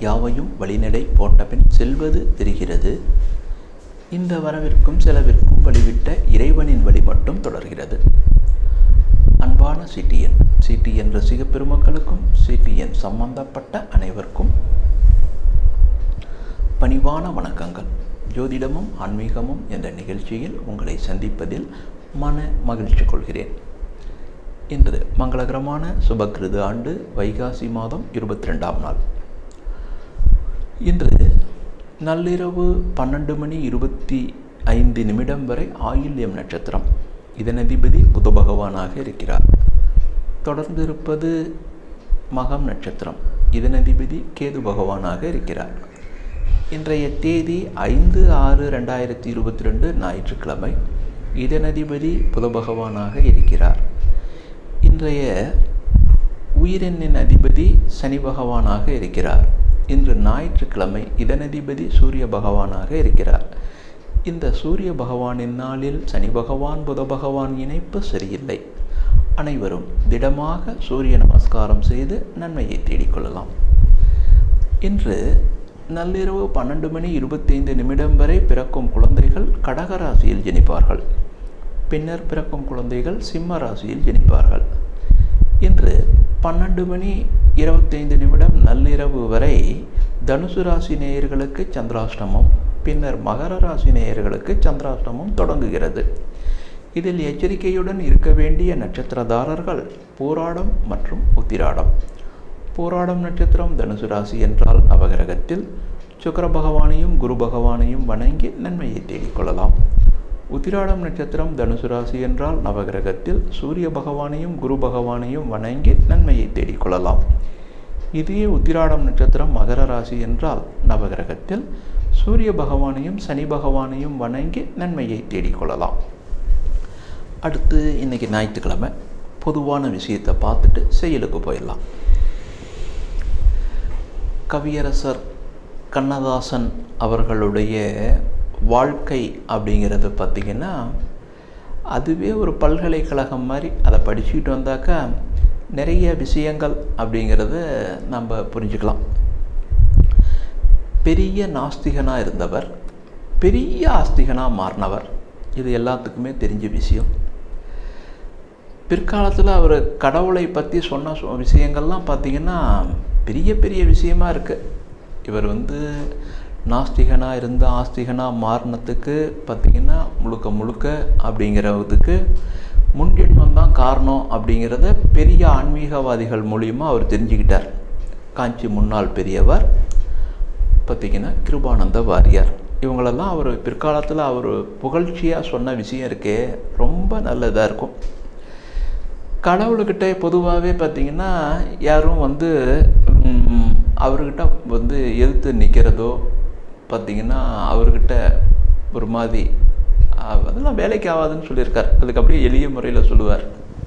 யாவையும் வழிநடை போட்டபின் செல்வது தெரிகிறது இந்த வரவிற்கும் செலவிற்கும் வழிவிட்ட இறைவனின் வழி மட்டும் தொடர்கிறது அன்பான சிடிஎன் சிடிஎன் ரசிக பெருமக்களுக்கும் சிடிஎன் சம்பந்தப்பட்ட அனைவருக்கும் பணிவான வணக்கங்கள் ஜோதிடமும் ஆன்மீகமும் என்ற நிகழ்ச்சியில் உங்களை சந்திப்பதில் மன மகிழ்ச்சி கொள்கிறேன் இன்று மங்களகரமான சுபகிருது ஆண்டு வைகாசி மாதம் இருபத்தி ரெண்டாம் நாள் இன்று நள்ளிரவு பன்னெண்டு மணி இருபத்தி ஐந்து நிமிடம் வரை ஆயில்யம் நட்சத்திரம் இதன் அதிபதி புத பகவானாக இருக்கிறார் தொடர்ந்து இருப்பது மகம் நட்சத்திரம் இதன் அதிபதி கேது பகவானாக இருக்கிறார் இன்றைய தேதி ஐந்து ஆறு ரெண்டாயிரத்தி இருபத்தி ரெண்டு ஞாயிற்றுக்கிழமை இதன் அதிபதி புத பகவானாக இருக்கிறார் இன்றைய உயிரெண்ணின் அதிபதி சனி பகவானாக இருக்கிறார் இன்று ஞாயிற்றுக்கிழமை இதன் அதிபதி சூரிய பகவானாக இருக்கிறார் இந்த சூரிய பகவானின் நாளில் சனி பகவான் புத பகவான் இணைப்பு சரியில்லை அனைவரும் திடமாக சூரிய நமஸ்காரம் செய்து நன்மையை தேடிக்கொள்ளலாம் இன்று நள்ளிரவு பன்னெண்டு மணி இருபத்தைந்து நிமிடம் வரை பிறக்கும் குழந்தைகள் கடக ராசியில் ஜனிப்பார்கள் பின்னர் பிறக்கும் குழந்தைகள் சிம்ம ராசியில் ஜனிப்பார்கள் இன்று பன்னெண்டு மணி இருபத்தைந்து நிமிடம் நள்ளிரவு வரை தனுசு ராசி நேயர்களுக்கு சந்திராஷ்டமம் பின்னர் மகர ராசி நேயர்களுக்கு சந்திராஷ்டமம் தொடங்குகிறது இதில் எச்சரிக்கையுடன் இருக்க வேண்டிய நட்சத்திரதாரர்கள் போராடம் மற்றும் உத்திராடம் போராடம் நட்சத்திரம் தனுசு ராசி என்றால் நவகிரகத்தில் சுக்கர பகவானையும் குரு பகவானையும் வணங்கி நன்மையை தேடிக்கொள்ளலாம் உத்திராடம் நட்சத்திரம் தனுசு ராசி என்றால் நவகிரகத்தில் சூரிய பகவானையும் குரு பகவானையும் வணங்கி நன்மையை தேடிக்கொள்ளலாம் இதே உத்திராடம் நட்சத்திரம் மகர ராசி என்றால் நவகிரகத்தில் சூரிய பகவானையும் சனி பகவானையும் வணங்கி நன்மையை தேடிக்கொள்ளலாம் அடுத்து இன்றைக்கி ஞாயிற்றுக்கிழமை பொதுவான விஷயத்தை பார்த்துட்டு செயலுக்கு போயிடலாம் கவியரசர் கண்ணதாசன் அவர்களுடைய வாழ்க்கை அப்படிங்கிறது பார்த்திங்கன்னா அதுவே ஒரு பல்கலைக்கழகம் மாதிரி அதை படிச்சுக்கிட்டு வந்தாக்கா நிறைய விஷயங்கள் அப்படிங்கிறத நம்ம புரிஞ்சுக்கலாம் பெரிய நாஸ்திகனாக இருந்தவர் பெரிய ஆஸ்திகனாக மாறினவர் இது எல்லாத்துக்குமே தெரிஞ்ச விஷயம் பிற்காலத்தில் அவர் கடவுளை பற்றி சொன்ன விஷயங்கள்லாம் பார்த்திங்கன்னா பெரிய பெரிய விஷயமா இருக்குது இவர் வந்து நாஸ்திகனாக இருந்து ஆஸ்திகனாக மாறினத்துக்கு பார்த்திங்கன்னா முழுக்க முழுக்க அப்படிங்கிறதுக்கு முன்ஜென்மம் தான் காரணம் அப்படிங்கிறத பெரிய ஆன்மீகவாதிகள் மூலியமாக அவர் தெரிஞ்சுக்கிட்டார் காஞ்சி முன்னாள் பெரியவர் பார்த்திங்கன்னா கிருபானந்த வாரியார் இவங்களெல்லாம் அவர் பிற்காலத்தில் அவர் புகழ்ச்சியாக சொன்ன விஷயம் இருக்கே ரொம்ப நல்லதாக இருக்கும் கடவுள்கிட்ட பொதுவாகவே பார்த்திங்கன்னா யாரும் வந்து அவர்கிட்ட வந்து எதிர்த்து நிற்கிறதோ பார்த்திங்கன்னா அவர்கிட்ட ஒரு மாதிரி அதெல்லாம் வேலைக்கு ஆகாதுன்னு சொல்லியிருக்கார் அதுக்கு அப்படியே எளிய முறையில் சொல்லுவார்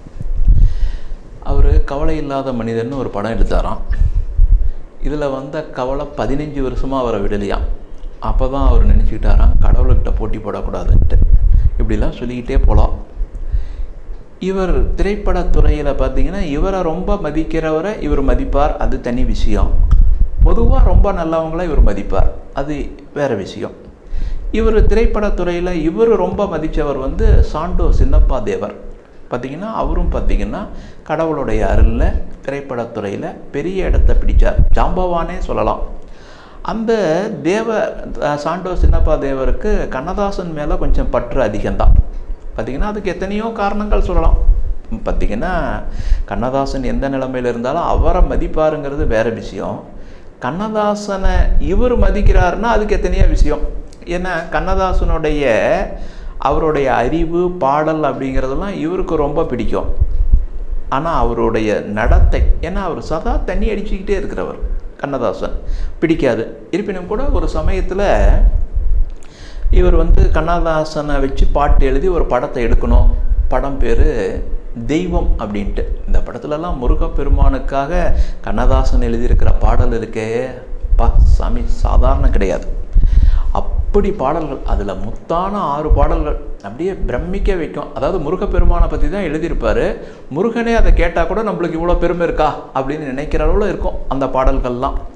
அவர் கவலை இல்லாத மனிதன் ஒரு படம் எடுத்தாராம் இதில் வந்த கவலை பதினஞ்சு வருஷமாக அவரை விடலையாம் அப்போ தான் அவர் நினச்சிக்கிட்டாராம் கடவுள்கிட்ட போட்டி போடக்கூடாதுன்ட்டு இப்படிலாம் சொல்லிக்கிட்டே போகலாம் இவர் திரைப்படத்துறையில் பார்த்தீங்கன்னா இவரை ரொம்ப மதிக்கிறவரை இவர் மதிப்பார் அது தனி விஷயம் பொதுவாக ரொம்ப நல்லவங்கள இவர் மதிப்பார் அது வேறு விஷயம் இவர் திரைப்படத்துறையில் இவர் ரொம்ப மதித்தவர் வந்து சாண்டோ சின்னப்பா தேவர் பார்த்திங்கன்னா அவரும் பார்த்திங்கன்னா கடவுளுடைய அருளில் திரைப்படத்துறையில் பெரிய இடத்த பிடித்தார் ஜாம்பவானே சொல்லலாம் அந்த தேவ சாண்டோ சின்னப்பா தேவருக்கு கண்ணதாசன் மேலே கொஞ்சம் பற்று அதிகம்தான் பார்த்திங்கன்னா அதுக்கு எத்தனையோ காரணங்கள் சொல்லலாம் பார்த்திங்கன்னா கண்ணதாசன் எந்த நிலைமையில் இருந்தாலும் அவரை மதிப்பாருங்கிறது வேறு விஷயம் கண்ணதாசனை இவர் மதிக்கிறாருன்னா அதுக்கு எத்தனையோ விஷயம் ஏன்னா கண்ணதாசனுடைய அவருடைய அறிவு பாடல் அப்படிங்கிறதெல்லாம் இவருக்கு ரொம்ப பிடிக்கும் ஆனால் அவருடைய நடத்தை ஏன்னா அவர் சதா தண்ணி அடிச்சுக்கிட்டே இருக்கிறவர் கண்ணதாசன் பிடிக்காது இருப்பினும் கூட ஒரு சமயத்தில் இவர் வந்து கண்ணதாசனை வச்சு பாட்டு எழுதி ஒரு படத்தை எடுக்கணும் படம் பேர் தெய்வம் அப்படின்ட்டு இந்த படத்துலலாம் முருகப்பெருமானுக்காக கண்ணதாசன் எழுதியிருக்கிற பாடல் இருக்கே பா சாமி சாதாரண கிடையாது அப்படி பாடல்கள் அதில் முத்தான ஆறு பாடல்கள் அப்படியே பிரமிக்க வைக்கும் அதாவது முருகப்பெருமானை பற்றி தான் எழுதியிருப்பார் முருகனே அதை கேட்டால் கூட நம்மளுக்கு இவ்வளோ பெருமை இருக்கா அப்படின்னு நினைக்கிற அளவில் இருக்கும் அந்த பாடல்கள்லாம்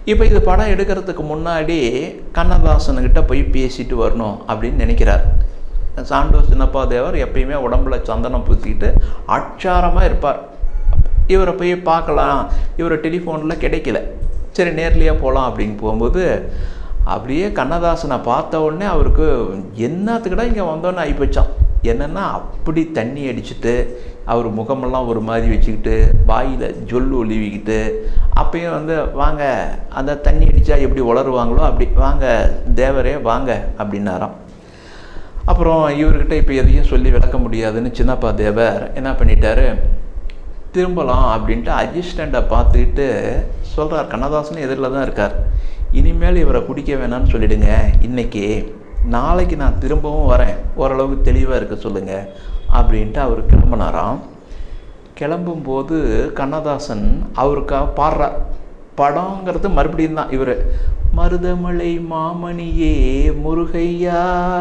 இப்போ இது படம் எடுக்கிறதுக்கு முன்னாடி கண்ணதாசனுக்கிட்ட போய் பேசிட்டு வரணும் அப்படின்னு நினைக்கிறார் சாண்டோ சின்னப்பா தேவர் எப்பயுமே உடம்புல சந்தனம் பூசிக்கிட்டு ஆச்சாரமாக இருப்பார் இவரை போய் பார்க்கலாம் இவரை டெலிஃபோனில் கிடைக்கல சரி நேர்லேயே போகலாம் அப்படின்னு போகும்போது அப்படியே கண்ணதாசனை பார்த்த உடனே அவருக்கு என்னத்துக்கிட்ட இங்கே வந்தோன்னு ஆகிப்போச்சான் என்னென்னா அப்படி தண்ணி அடிச்சுட்டு அவர் முகமெல்லாம் ஒரு மாதிரி வச்சுக்கிட்டு வாயில் ஜொல்லு ஒளிவிக்கிட்டு அப்பயும் வந்து வாங்க அந்த தண்ணி அடித்தா எப்படி உளருவாங்களோ அப்படி வாங்க தேவரே வாங்க அப்படின்னாராம் அப்புறம் இவர்கிட்ட இப்போ எதையும் சொல்லி விளக்க முடியாதுன்னு சின்னப்பா தேவர் என்ன பண்ணிட்டாரு திரும்பலாம் அப்படின்ட்டு அசிஸ்டண்ட்டை பார்த்துக்கிட்டு சொல்கிறார் கண்ணதாசன் எதிரில் தான் இருக்கார் இனிமேல் இவரை குடிக்க வேணாம்னு சொல்லிடுங்க இன்னைக்கு நாளைக்கு நான் திரும்பவும் வரேன் ஓரளவுக்கு தெளிவாக இருக்க சொல்லுங்கள் அப்படின்ட்டு அவர் கிளம்புனாராம் கிளம்பும்போது கண்ணதாசன் அவருக்காக பாடுறார் படங்கிறது மறுபடியும் தான் இவர் மருதமலை மாமணியே முருகையா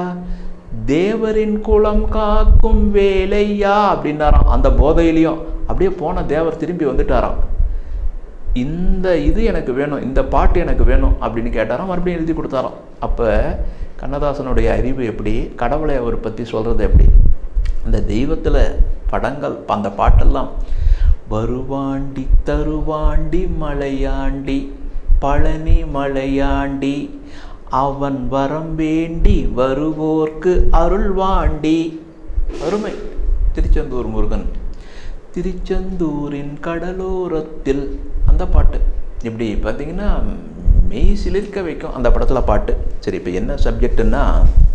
தேவரின் குலம் காக்கும் வேலையா அப்படின்னாராம் அந்த போதையிலையும் அப்படியே போன தேவர் திரும்பி வந்துட்டாராம் இந்த இது எனக்கு வேணும் இந்த பாட்டு எனக்கு வேணும் அப்படின்னு கேட்டாராம் மறுபடியும் எழுதி கொடுத்தாராம் அப்போ கண்ணதாசனுடைய அறிவு எப்படி கடவுளை அவர் பற்றி சொல்கிறது எப்படி அந்த தெய்வத்தில் படங்கள் அந்த பாட்டெல்லாம் வருவாண்டி தருவாண்டி மலையாண்டி பழனி மலையாண்டி அவன் வரம் வேண்டி வருவோர்க்கு அருள்வாண்டி அருமை திருச்செந்தூர் முருகன் திருச்செந்தூரின் கடலோரத்தில் அந்த பாட்டு இப்படி பார்த்தீங்கன்னா மெய் சிலிர்க்க வைக்கும் அந்த படத்தில் பாட்டு சரி இப்போ என்ன சப்ஜெக்டுன்னா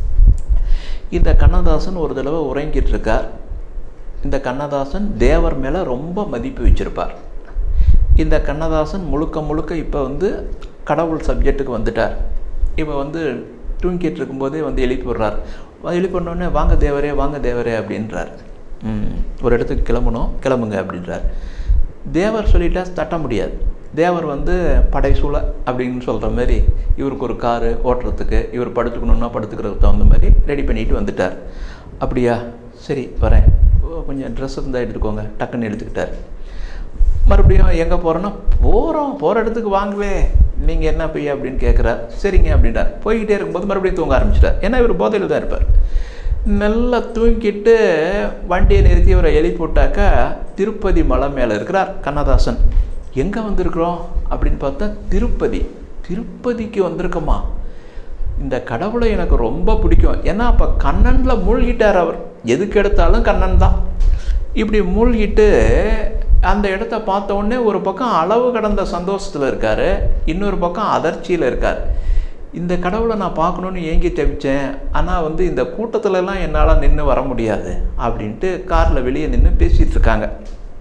இந்த கண்ணதாசன் ஒரு தடவை உறங்கிட்டு இருக்கார் இந்த கண்ணதாசன் தேவர் மேலே ரொம்ப மதிப்பு வச்சிருப்பார் இந்த கண்ணதாசன் முழுக்க முழுக்க இப்போ வந்து கடவுள் சப்ஜெக்ட்டுக்கு வந்துட்டார் இப்போ வந்து தூங்கிட்டு இருக்கும்போதே வந்து எழுப்பி விடுறார் எழுப்பினோடனே வாங்க தேவரே வாங்க தேவரே அப்படின்றார் ம், ஒரு இடத்துக்கு கிளம்பணும் கிளம்புங்க அப்படின்றார் தேவர் சொல்லிட்டா தட்ட முடியாது தேவர் வந்து படைசூழ அப்படின்னு சொல்கிற மாதிரி இவருக்கு ஒரு காரு ஓட்டுறதுக்கு இவர் படுத்துக்கணுன்னா படுத்துக்கிறதுக்கு தகுந்த மாதிரி ரெடி பண்ணிட்டு வந்துட்டார் அப்படியா சரி வரேன் ஓ, கொஞ்சம் ட்ரெஸ் இருந்தால் எடுத்துக்கோங்க டக்குன்னு எடுத்துக்கிட்டார் மறுபடியும் எங்கே போகிறோன்னா போகிறோம் போகிற இடத்துக்கு வாங்கவே நீங்கள் என்ன பையா அப்படின்னு கேட்குறார் சரிங்க அப்படின்றார் போய்கிட்டே இருக்கும்போது மறுபடியும் தூங்க ஆரம்பிச்சிட்டார் ஏன்னா இவர் போதையில் தான் இருப்பார் நல்லா தூங்கிட்டு வண்டியை நிறுத்தி இவரை எழுப்பி விட்டாக்கா திருப்பதி மலை மேலே இருக்கிறார் கண்ணதாசன் எங்கே வந்திருக்கிறோம் அப்படின்னு பார்த்தா திருப்பதி திருப்பதிக்கு வந்திருக்கோமா இந்த கடவுளை எனக்கு ரொம்ப பிடிக்கும் ஏன்னா அப்போ கண்ணனில் மூழ்கிட்டார் அவர் எதுக்கு எடுத்தாலும் கண்ணன் தான் இப்படி மூழ்கிட்டு அந்த இடத்த பார்த்த உடனே ஒரு பக்கம் அளவு கடந்த சந்தோஷத்தில் இருக்கார் இன்னொரு பக்கம் அதிர்ச்சியில் இருக்கார் இந்த கடவுளை நான் பார்க்கணுன்னு ஏங்கி தவிச்சேன் ஆனால் வந்து இந்த கூட்டத்துலலாம் என்னால் நின்று வர முடியாது அப்படின்ட்டு காரில் வெளியே நின்று பேசிகிட்டு இருக்காங்க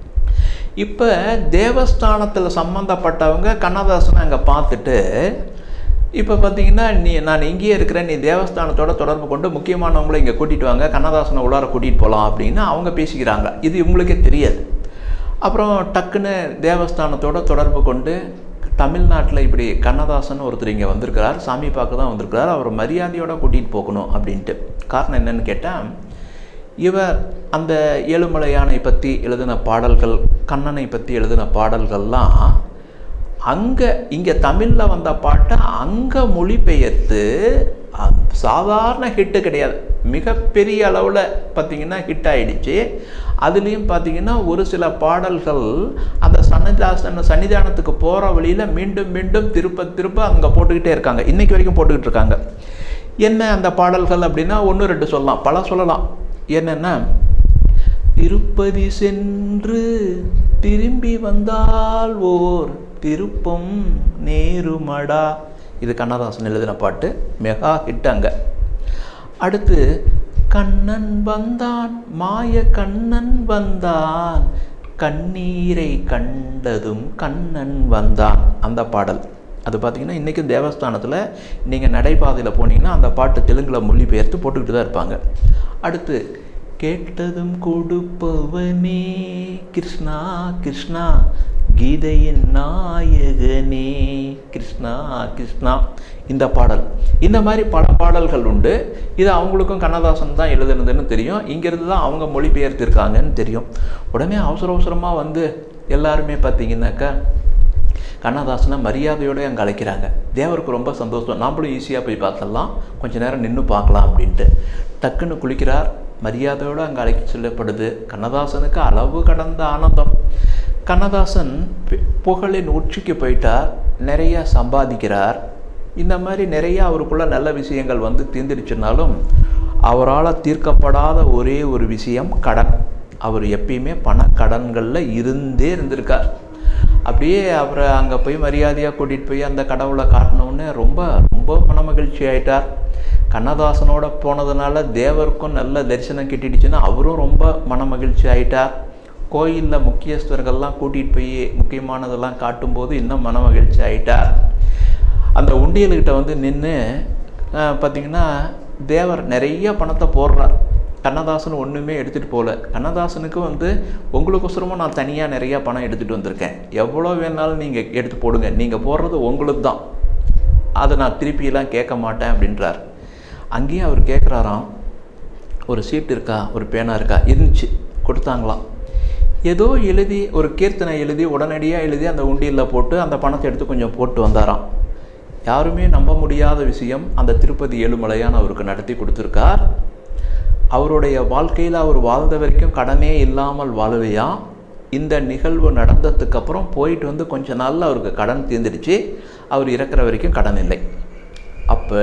இப்போ தேவஸ்தானத்தில் சம்மந்தப்பட்டவங்க கண்ணதாசனை அங்கே பார்த்துட்டு இப்போ பார்த்தீங்கன்னா நீ நான் இங்கேயே இருக்கிறேன் நீ தேவஸ்தானத்தோட தொடர்பு கொண்டு முக்கியமானவங்களை இங்கே கூட்டிகிட்டு வாங்க கண்ணதாசனை உள்ளார கூட்டிகிட்டு போகலாம் அப்படின்னு அவங்க பேசிக்கிறாங்க இது இவங்களுக்கே தெரியாது அப்புறம் டக்குன்னு தேவஸ்தானத்தோட தொடர்பு கொண்டு தமிழ்நாட்டில் இப்படி கண்ணதாசன் ஒருத்தர் இங்கே வந்திருக்கிறார் சாமி பார்க்க தான் வந்திருக்கிறார் அவர் மரியாதையோட கூட்டிகிட்டு போகணும் அப்படின்ட்டு காரணம் என்னன்னு கேட்டால் இவர் அந்த ஏழுமலையானை பற்றி எழுதின பாடல்கள் கண்ணனை பற்றி எழுதின பாடல்கள்லாம் அங்கே இங்கே தமிழில் வந்த பாட்டை அங்கே மொழிபெயர்த்து அ- சாதாரண ஹிட்டு கிடையாது மிகப்பெரிய அளவில் பார்த்தீங்கன்னா ஹிட் ஆயிடுச்சு அதுலேயும் பார்த்தீங்கன்னா ஒரு சில பாடல்கள் அந்த சன்னிதாசன சன்னிதானத்துக்கு போகிற வழியில் மீண்டும் மீண்டும் திருப்ப திருப்ப அங்கே போட்டுக்கிட்டே இருக்காங்க இன்னைக்கு வரைக்கும் போட்டுக்கிட்டு இருக்காங்க என்ன அந்த பாடல்கள் அப்படின்னா ஒன்று ரெண்டு சொல்லலாம் பல சொல்லலாம் என்னென்னா திருப்பதி சென்று திரும்பி வந்தால் ஓர் திருப்பம் நேருமடா இது கண்ணதாசன் எழுதின பாட்டு மெகா ஹிட் அங்க அடுத்து கண்ணன் வந்தான் மாய கண்ணன் வந்தான் கண்ணீரை கண்டதும் கண்ணன் வந்தான் அந்த பாடல் அது பார்த்தீங்கன்னா இன்றைக்கும் தேவஸ்தானத்தில் நீங்கள் நடைபாதையில் போனீங்கன்னா அந்த பாட்டு தெலுங்கில் மொழிபெயர்த்து போட்டுக்கிட்டு தான் இருப்பாங்க அடுத்து கேட்டதும் கொடுப்பவனே கிருஷ்ணா கிருஷ்ணா கீதையின் நாயகனே கிருஷ்ணா கிருஷ்ணா இந்த பாடல் இந்த மாதிரி பல பாடல்கள் உண்டு இது அவங்களுக்கும் கண்ணதாசன் தான் எழுதுனதுன்னு தெரியும் இங்கேருந்து தான் அவங்க மொழிபெயர்த்திருக்காங்கன்னு தெரியும் உடனே அவசர அவசரமாக வந்து எல்லாருமே பார்த்தீங்கன்னாக்கா கண்ணதாசனை மரியாதையோடு அங்கே அழைக்கிறாங்க தேவருக்கு ரொம்ப சந்தோஷம் நாமளும் ஈஸியாக போய் பார்த்துடலாம் கொஞ்ச நேரம் நின்று பார்க்கலாம் அப்படின்ட்டு டக்குன்னு குளிக்கிறார் மரியாதையோடு அங்கே அழைக்க சொல்லப்படுது கண்ணதாசனுக்கு அளவு கடந்த ஆனந்தம் கண்ணதாசன் பு- புகழின் உச்சிக்கு போயிட்டார் நிறைய சம்பாதிக்கிறார் இந்த மாதிரி நிறைய அவருக்குள்ள நல்ல விஷயங்கள் வந்து தீர்ந்துடுச்சுனாலும் அவரால் தீர்க்கப்படாத ஒரே ஒரு விஷயம் கடன் அவர் எப்பயுமே பண கடன்களில் இருந்தே இருந்திருக்கார் அப்படியே அவரை அங்கே போய் மரியாதையாக கூட்டிகிட்டு போய் அந்த கடவுளை காட்டினோடனே ரொம்ப ரொம்ப மனமகிழ்ச்சி ஆயிட்டார் கண்ணதாசனோட போனதுனால தேவருக்கும் நல்ல தரிசனம் கிட்டிடுச்சுன்னா அவரும் ரொம்ப மனமகிழ்ச்சி ஆயிட்டார் கோயிலில் முக்கியஸ்தர்கள்லாம் கூட்டிகிட்டு போய் முக்கியமானதெல்லாம் காட்டும்போது இன்னும் மனமகிழ்ச்சி ஆயிட்டார் அந்த உண்டியல்கிட்ட வந்து நின்று பார்த்தீங்கன்னா தேவர் நிறைய பணத்தை போடுறார் கண்ணதாசன் ஒன்றுமே எடுத்துகிட்டு போகல கண்ணதாசனுக்கு வந்து உங்களுக்கொசரமாக நான் தனியாக நிறையா பணம் எடுத்துகிட்டு வந்திருக்கேன் எவ்வளோ வேணாலும் நீங்கள் எடுத்து போடுங்க நீங்கள் போடுறது உங்களுக்கு தான் அதை நான் திருப்பியெல்லாம் கேட்க மாட்டேன் அப்படின்றார் அங்கேயும் அவர் கேட்குறாராம் ஒரு சீட் இருக்கா ஒரு பேனா இருக்கா இருந்துச்சு கொடுத்தாங்களாம் ஏதோ எழுதி ஒரு கீர்த்தனை எழுதி உடனடியாக எழுதி அந்த உண்டியலில் போட்டு அந்த பணத்தை எடுத்து கொஞ்சம் போட்டு வந்தாராம் யாருமே நம்ப முடியாத விஷயம் அந்த திருப்பதி ஏழுமலையான் அவருக்கு நடத்தி கொடுத்துருக்கார் அவருடைய வாழ்க்கையில் அவர் வாழ்ந்த வரைக்கும் கடனே இல்லாமல் வாழலையா இந்த நிகழ்வு நடந்ததுக்கு அப்புறம் போயிட்டு வந்து கொஞ்ச நாளில் அவருக்கு கடன் தீர்ந்துடுச்சு அவர் இறக்குற வரைக்கும் கடன் இல்லை அப்போ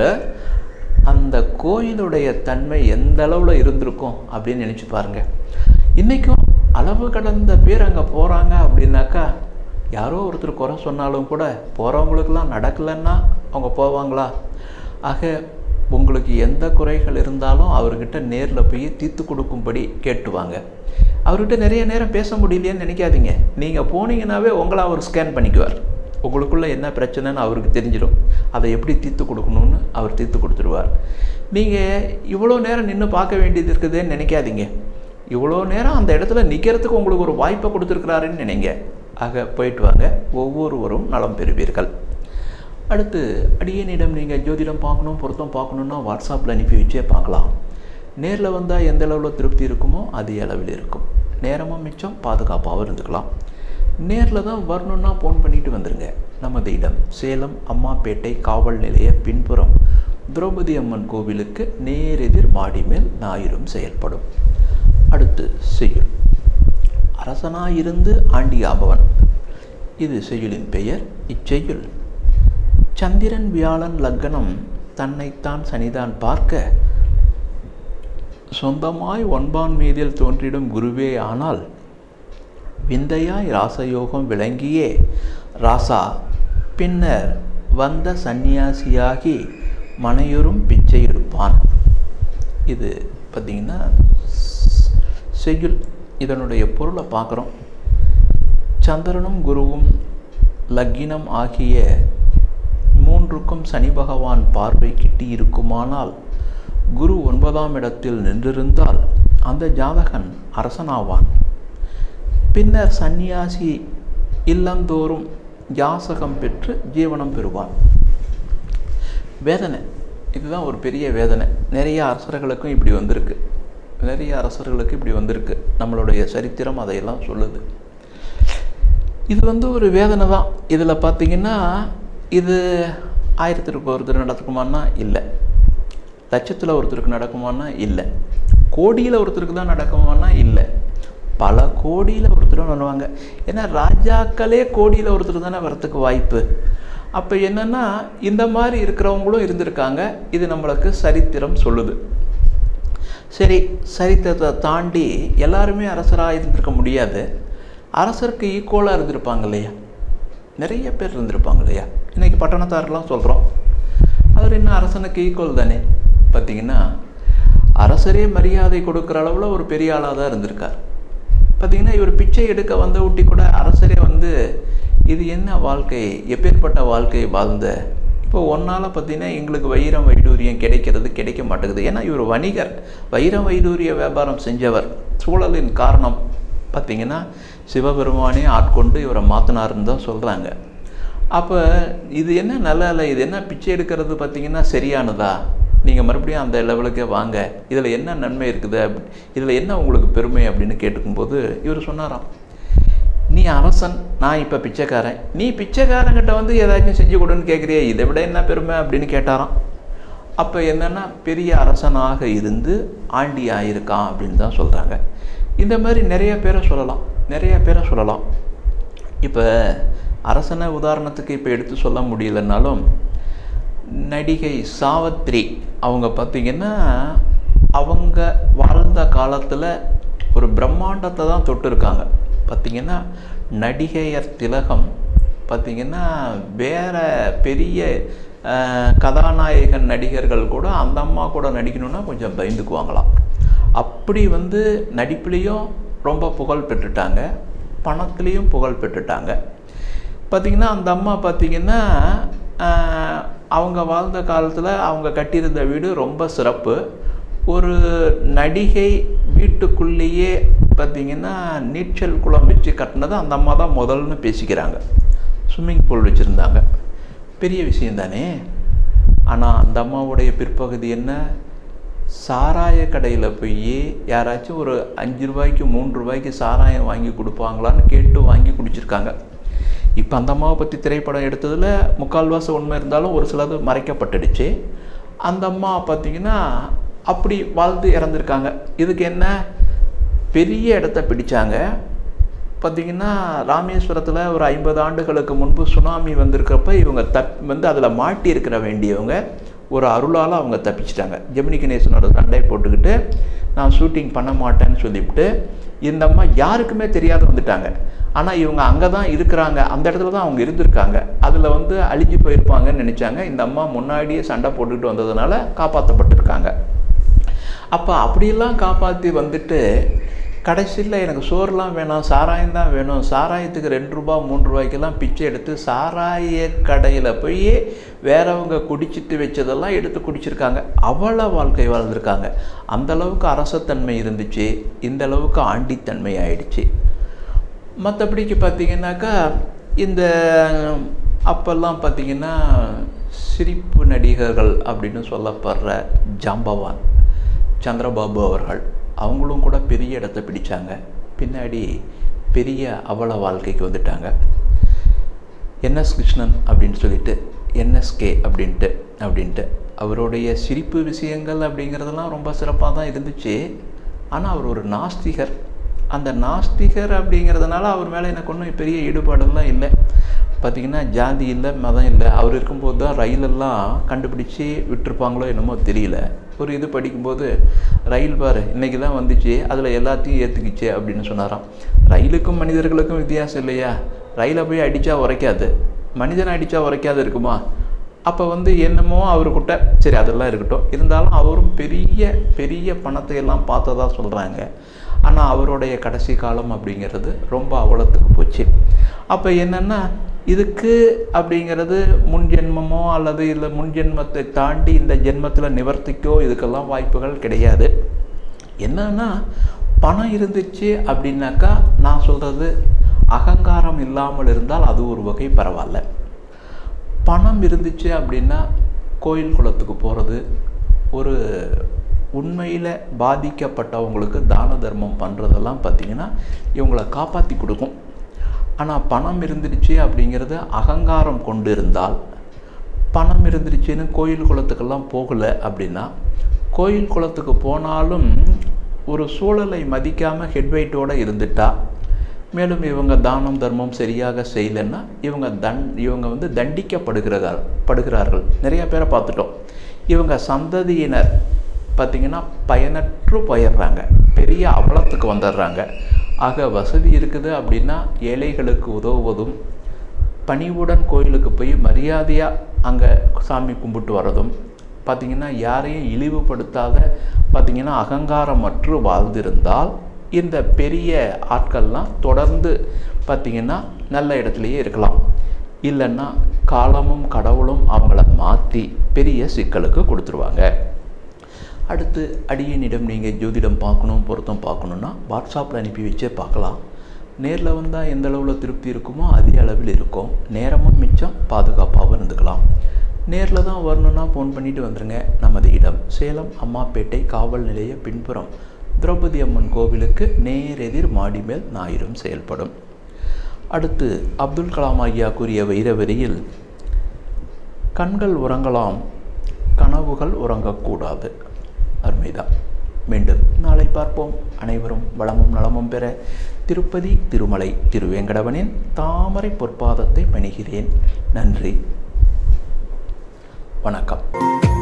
அந்த கோயிலுடைய தன்மை எந்த அளவில் இருந்திருக்கும் அப்படின்னு நினச்சி பாருங்க இன்றைக்கும் அளவு கடந்த பேர் அங்கே போகிறாங்க அப்படின்னாக்கா யாரோ ஒருத்தர் குறை சொன்னாலும் கூட போகிறவங்களுக்கெல்லாம் நடக்கலைன்னா அவங்க போவாங்களா ஆக உங்களுக்கு எந்த குறைகள் இருந்தாலும் அவர்கிட்ட நேரில் போய் தீர்த்து கொடுக்கும்படி கேட்டுவாங்க அவர்கிட்ட நிறைய நேரம் பேச முடியலையேன்னு நினைக்காதீங்க நீங்கள் போனீங்கன்னாவே உங்களை அவர் ஸ்கேன் பண்ணிக்குவார் உங்களுக்குள்ள என்ன பிரச்சனைன்னு அவருக்கு தெரிஞ்சிடும் அதை எப்படி தீர்த்து கொடுக்கணும்னு அவர் தீர்த்து கொடுத்துருவார் நீங்கள் இவ்வளோ நேரம் நின்று பார்க்க வேண்டியது இருக்குதுன்னு நினைக்காதீங்க இவ்வளோ நேரம் அந்த இடத்துல நிற்கிறதுக்கு உங்களுக்கு ஒரு வாய்ப்பை கொடுத்துருக்குறாருன்னு நினைங்க ஆக போயிட்டு வாங்க ஒவ்வொருவரும் நலம் பெறுவீர்கள் அடுத்து அடியனிடம் நீங்கள் ஜோதிடம் பார்க்கணும் பொருத்தம் பார்க்கணுன்னா வாட்ஸ்அப்பில் அனுப்பி வச்சே பார்க்கலாம் நேரில் வந்தால் எந்த அளவில் திருப்தி இருக்குமோ அதே அளவில் இருக்கும் நேரமும் மிச்சம் பாதுகாப்பாகவும் இருந்துக்கலாம் நேரில் தான் வரணுன்னா ஃபோன் பண்ணிட்டு வந்துடுங்க நமது இடம் சேலம் அம்மாப்பேட்டை காவல் நிலைய பின்புறம் திரௌபதி அம்மன் கோவிலுக்கு நேரெதிர் மாடி மேல் ஞாயிறும் செயல்படும் அடுத்து செய்யுள் அரசனாயிருந்து ஆண்டியாபவன் இது செய்யுளின் பெயர் இச்செய்யுள் சந்திரன் வியாழன் லக்னம் தன்னைத்தான் சனிதான் பார்க்க சொந்தமாய் ஒன்பான் மீதில் தோன்றிடும் குருவே ஆனால் விந்தையாய் ராசயோகம் விளங்கியே ராசா பின்னர் வந்த சந்நியாசியாகி மனையொரும் பிச்சை எடுப்பான் இது பார்த்திங்கன்னா செய்யுள் இதனுடைய பொருளை பார்க்குறோம் சந்திரனும் குருவும் லக்கினம் ஆகிய மூன்றுக்கும் சனி பகவான் பார்வை கிட்டி இருக்குமானால் குரு ஒன்பதாம் இடத்தில் நின்றிருந்தால் அந்த ஜாதகன் அரசனாவான் பின்னர் சந்நியாசி இல்லந்தோறும் யாசகம் பெற்று ஜீவனம் பெறுவான் வேதனை இதுதான் ஒரு பெரிய வேதனை நிறைய அரசர்களுக்கும் இப்படி வந்திருக்கு நிறைய அரசர்களுக்கு இப்படி வந்திருக்கு நம்மளுடைய சரித்திரம் அதையெல்லாம் சொல்லுது இது வந்து ஒரு வேதனை தான் இதில் பார்த்தீங்கன்னா இது ஆயிரத்திற்கு ஒருத்தர் நடக்குமான்னா இல்லை லட்சத்தில் ஒருத்தருக்கு நடக்குமான்னா இல்லை கோடியில் ஒருத்தருக்கு தான் நடக்குமான்னா இல்லை பல கோடியில் ஒருத்தரும் பண்ணுவாங்க ஏன்னா ராஜாக்களே கோடியில் ஒருத்தர் தானே வரத்துக்கு வாய்ப்பு அப்போ என்னென்னா இந்த மாதிரி இருக்கிறவங்களும் இருந்திருக்காங்க இது நம்மளுக்கு சரித்திரம் சொல்லுது சரி சரித்திரத்தை தாண்டி எல்லாருமே அரசராக இருந்திருக்க முடியாது அரசருக்கு ஈக்குவலாக இருந்திருப்பாங்க இல்லையா நிறைய பேர் இருந்திருப்பாங்க இல்லையா இன்றைக்கி பட்டணத்தாரெலாம் சொல்கிறோம் அவர் என்ன அரசனுக்கு ஈக்குவல் தானே பார்த்தீங்கன்னா அரசரே மரியாதை கொடுக்குற அளவில் ஒரு பெரிய ஆளாக தான் இருந்திருக்கார் பார்த்தீங்கன்னா இவர் பிச்சை எடுக்க வந்த ஊட்டி கூட அரசரே வந்து இது என்ன வாழ்க்கை எப்பேற்பட்ட வாழ்க்கை வாழ்ந்த இப்போ ஒன்றால் பார்த்தீங்கன்னா எங்களுக்கு வைரம் வைடூரியம் கிடைக்கிறது கிடைக்க மாட்டேங்குது ஏன்னா இவர் வணிகர் வைரம் வைடூரிய வியாபாரம் செஞ்சவர் சூழலின் காரணம் பார்த்தீங்கன்னா சிவபெருமானே ஆட்கொண்டு இவரை மாற்றினாருன்னு தான் சொல்கிறாங்க அப்போ இது என்ன நல்லா இல்லை இது என்ன பிச்சை எடுக்கிறது பார்த்தீங்கன்னா சரியானதா நீங்கள் மறுபடியும் அந்த லெவலுக்கே வாங்க இதில் என்ன நன்மை இருக்குது இதில் என்ன உங்களுக்கு பெருமை அப்படின்னு கேட்டுக்கும்போது இவர் சொன்னாராம் நீ அரசன் நான் இப்போ பிச்சைக்காரன் நீ பிச்சைக்காரங்கிட்ட வந்து ஏதாச்சும் செஞ்சு கொடுன்னு கேட்குறியே இதை விட என்ன பெருமை அப்படின்னு கேட்டாராம் அப்போ என்னென்னா பெரிய அரசனாக இருந்து ஆண்டி ஆயிருக்கான் அப்படின்னு தான் சொல்கிறாங்க இந்த மாதிரி நிறைய பேரை சொல்லலாம் நிறைய பேரை சொல்லலாம் இப்போ அரசனை உதாரணத்துக்கு இப்போ எடுத்து சொல்ல முடியலனாலும் நடிகை சாவத்ரி அவங்க பார்த்திங்கன்னா அவங்க வாழ்ந்த காலத்தில் ஒரு பிரம்மாண்டத்தை தான் தொட்டிருக்காங்க பார்த்திங்கன்னா நடிகையர் திலகம் பார்த்திங்கன்னா வேற பெரிய கதாநாயகன் நடிகர்கள் கூட அந்த அம்மா கூட நடிக்கணுன்னா கொஞ்சம் பயந்துக்குவாங்களாம் அப்படி வந்து நடிப்புலேயும் ரொம்ப புகழ் பெற்றுட்டாங்க பணத்துலேயும் புகழ் பெற்றுட்டாங்க பார்த்திங்கன்னா அந்த அம்மா பார்த்திங்கன்னா அவங்க வாழ்ந்த காலத்தில் அவங்க கட்டியிருந்த வீடு ரொம்ப சிறப்பு ஒரு நடிகை வீட்டுக்குள்ளேயே பார்த்திங்கன்னா நீச்சல் குளம் வச்சு கட்டினது அந்த அம்மா தான் முதல்னு பேசிக்கிறாங்க ஸ்விம்மிங் பூல் வச்சுருந்தாங்க பெரிய விஷயம் தானே ஆனால் அந்த அம்மாவுடைய பிற்பகுதி என்ன சாராய கடையில் போய் யாராச்சும் ஒரு அஞ்சு ரூபாய்க்கு மூன்று ரூபாய்க்கு சாராயம் வாங்கி கொடுப்பாங்களான்னு கேட்டு வாங்கி குடிச்சிருக்காங்க இப்போ அந்த அம்மாவை பற்றி திரைப்படம் எடுத்ததில் முக்கால்வாசி உண்மை இருந்தாலும் ஒரு சிலது மறைக்கப்பட்டுடுச்சு அந்த அம்மா பார்த்திங்கன்னா அப்படி வாழ்ந்து இறந்துருக்காங்க இதுக்கு என்ன பெரிய இடத்த பிடிச்சாங்க பார்த்திங்கன்னா ராமேஸ்வரத்தில் ஒரு ஐம்பது ஆண்டுகளுக்கு முன்பு சுனாமி வந்திருக்கிறப்ப இவங்க தப் வந்து அதில் மாட்டி இருக்கிற வேண்டியவங்க ஒரு அருளால் அவங்க தப்பிச்சிட்டாங்க ஜெமினி கணேசனோட சண்டை போட்டுக்கிட்டு நான் ஷூட்டிங் பண்ண மாட்டேன்னு சொல்லிவிட்டு இந்த அம்மா யாருக்குமே தெரியாத வந்துட்டாங்க ஆனால் இவங்க அங்கே தான் இருக்கிறாங்க அந்த இடத்துல தான் அவங்க இருந்திருக்காங்க அதில் வந்து அழிஞ்சு போயிருப்பாங்கன்னு நினச்சாங்க இந்த அம்மா முன்னாடியே சண்டை போட்டுக்கிட்டு வந்ததுனால காப்பாற்றப்பட்டிருக்காங்க அப்போ அப்படியெல்லாம் காப்பாற்றி வந்துட்டு கடைசியில் எனக்கு சோறுலாம் வேணாம் சாராயம் தான் வேணும் சாராயத்துக்கு ரெண்டு ரூபா மூன்று ரூபாய்க்கெல்லாம் பிச்சை எடுத்து சாராய கடையில் போய் வேறவங்க குடிச்சிட்டு வச்சதெல்லாம் எடுத்து குடிச்சிருக்காங்க அவ்வளோ வாழ்க்கை வாழ்ந்திருக்காங்க அந்தளவுக்கு அரசத்தன்மை இருந்துச்சு இந்த அளவுக்கு ஆண்டித்தன்மை ஆயிடுச்சு மற்றபடிக்கு பார்த்திங்கனாக்கா இந்த அப்போல்லாம் பார்த்திங்கன்னா சிரிப்பு நடிகர்கள் அப்படின்னு சொல்லப்படுற ஜாம்பவான் சந்திரபாபு அவர்கள் அவங்களும் கூட பெரிய இடத்த பிடிச்சாங்க பின்னாடி பெரிய அவல வாழ்க்கைக்கு வந்துட்டாங்க என்எஸ் கிருஷ்ணன் அப்படின்னு சொல்லிட்டு என்எஸ்கே அப்படின்ட்டு அப்படின்ட்டு அவருடைய சிரிப்பு விஷயங்கள் அப்படிங்கிறதெல்லாம் ரொம்ப சிறப்பாக தான் இருந்துச்சு ஆனால் அவர் ஒரு நாஸ்திகர் அந்த நாஸ்திகர் அப்படிங்கிறதுனால அவர் மேலே எனக்கு ஒன்றும் பெரிய ஈடுபாடெல்லாம் இல்லை பார்த்திங்கன்னா ஜாதி இல்லை மதம் இல்லை அவர் இருக்கும்போது தான் ரயிலெல்லாம் கண்டுபிடிச்சி விட்டுருப்பாங்களோ என்னமோ தெரியல ஒரு இது படிக்கும்போது ரயில் பாரு இன்றைக்கி தான் வந்துச்சு அதில் எல்லாத்தையும் ஏற்றுக்குச்சு அப்படின்னு சொன்னாராம் ரயிலுக்கும் மனிதர்களுக்கும் வித்தியாசம் இல்லையா ரயிலை போய் அடித்தா உரைக்காது மனிதனை அடித்தா உரைக்காது இருக்குமா அப்போ வந்து என்னமோ அவர்கிட்ட சரி அதெல்லாம் இருக்கட்டும் இருந்தாலும் அவரும் பெரிய பெரிய பணத்தை எல்லாம் பார்த்ததா சொல்கிறாங்க ஆனால் அவருடைய கடைசி காலம் அப்படிங்கிறது ரொம்ப அவலத்துக்கு போச்சு அப்போ என்னென்னா இதுக்கு அப்படிங்கிறது முன் ஜென்மமோ அல்லது இல்லை முன் ஜென்மத்தை தாண்டி இந்த ஜென்மத்தில் நிவர்த்திக்கோ இதுக்கெல்லாம் வாய்ப்புகள் கிடையாது என்னன்னா பணம் இருந்துச்சு அப்படின்னாக்கா நான் சொல்கிறது அகங்காரம் இல்லாமல் இருந்தால் அது ஒரு வகை பரவாயில்ல பணம் இருந்துச்சு அப்படின்னா கோயில் குளத்துக்கு போகிறது ஒரு உண்மையில் பாதிக்கப்பட்டவங்களுக்கு தான தர்மம் பண்ணுறதெல்லாம் பார்த்திங்கன்னா இவங்களை காப்பாற்றி கொடுக்கும் ஆனால் பணம் இருந்துடுச்சு அப்படிங்கிறது அகங்காரம் கொண்டு இருந்தால் பணம் இருந்துருச்சுன்னு கோயில் குளத்துக்கெல்லாம் போகலை அப்படின்னா கோயில் குளத்துக்கு போனாலும் ஒரு சூழலை மதிக்காமல் ஹெட்வைட்டோடு இருந்துட்டா மேலும் இவங்க தானம் தர்மம் சரியாக செய்யலைன்னா இவங்க தன் இவங்க வந்து தண்டிக்கப்படுகிறார் படுகிறார்கள் நிறைய பேரை பார்த்துட்டோம் இவங்க சந்ததியினர் பார்த்திங்கன்னா பயனற்று போயிடுறாங்க பெரிய அவலத்துக்கு வந்துடுறாங்க ஆக வசதி இருக்குது அப்படின்னா ஏழைகளுக்கு உதவுவதும் பணிவுடன் கோயிலுக்கு போய் மரியாதையாக அங்கே சாமி கும்பிட்டு வர்றதும் பார்த்திங்கன்னா யாரையும் இழிவுபடுத்தாத பார்த்திங்கன்னா அகங்காரமற்று வாழ்ந்திருந்தால் இந்த பெரிய ஆட்கள்லாம் தொடர்ந்து பார்த்திங்கன்னா நல்ல இடத்துலையே இருக்கலாம் இல்லைன்னா காலமும் கடவுளும் அவங்கள மாற்றி பெரிய சிக்கலுக்கு கொடுத்துருவாங்க அடுத்து அடியனிடம் நீங்கள் ஜோதிடம் பார்க்கணும் பொருத்தம் பார்க்கணுன்னா வாட்ஸ்அப்பில் அனுப்பி வச்சே பார்க்கலாம் நேரில் வந்தால் எந்த அளவில் திருப்தி இருக்குமோ அதே அளவில் இருக்கும் நேரமும் மிச்சம் பாதுகாப்பாகவும் இருந்துக்கலாம் நேரில் தான் வரணுன்னா ஃபோன் பண்ணிவிட்டு வந்துடுங்க நமது இடம் சேலம் அம்மாப்பேட்டை காவல் நிலைய பின்புறம் திரௌபதி அம்மன் கோவிலுக்கு நேரெதிர் மாடி மேல் ஞாயிறும் செயல்படும் அடுத்து அப்துல் கலாம் ஐயா கூறிய வைரவரியில் கண்கள் உறங்கலாம் கனவுகள் உறங்கக்கூடாது அருமைதான் மீண்டும் நாளை பார்ப்போம் அனைவரும் வளமும் நலமும் பெற திருப்பதி திருமலை திருவேங்கடவனின் தாமரை பொற்பாதத்தை பணிகிறேன் நன்றி வணக்கம்